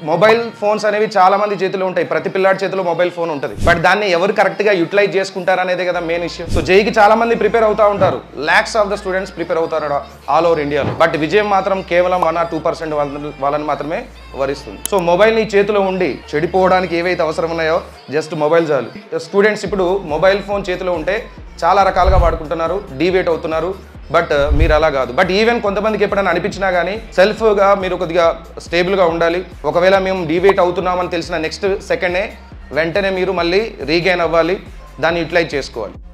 mobile phones అనేవి చాలా మంది చేతిలో ఉంటాయి ప్రతి పిల్లాడి చేతిలో మొబైల్ ఫోన్ ఉంటుంది బట్ దాన్ని ఎవరు కరెక్ట్ గా యూటిలైజ్ చేసుకుంటారు అనేది కదా మెయిన్ ఇష్యూ సో జైకి చాలా మంది ప్రిపేర్ అవుతా ఉంటారు lakhs of the students prepare అవుతారు ఆల్ ఓవర్ ఇండియాలో బట్ విజయం మాత్రం కేవలం వన్ ఆర్ టూ పర్సెంట్ వాళ్ళని మాత్రమే వరిస్తుంది సో మొబైల్ నీ చేతిలో ఉండి చెడిపోవడానికి ఏవైతే అవసరం ఉన్నాయో జస్ట్ మొబైల్ చాలు స్టూడెంట్స్ ఇప్పుడు మొబైల్ ఫోన్ చేతిలో ఉంటే చాలా రకాలుగా వాడుకుంటున్నారు డీవేట్ అవుతున్నారు బట్ మీరు అలా కాదు బట్ ఈవెన్ కొంతమందికి ఎప్పుడైనా అనిపించినా కానీ సెల్ఫ్గా మీరు కొద్దిగా స్టేబుల్గా ఉండాలి ఒకవేళ మేము డీవేట్ అవుతున్నామని తెలిసిన నెక్స్ట్ సెకండే వెంటనే మీరు మళ్ళీ రీగైన్ అవ్వాలి దాన్ని యూటిలైజ్ చేసుకోవాలి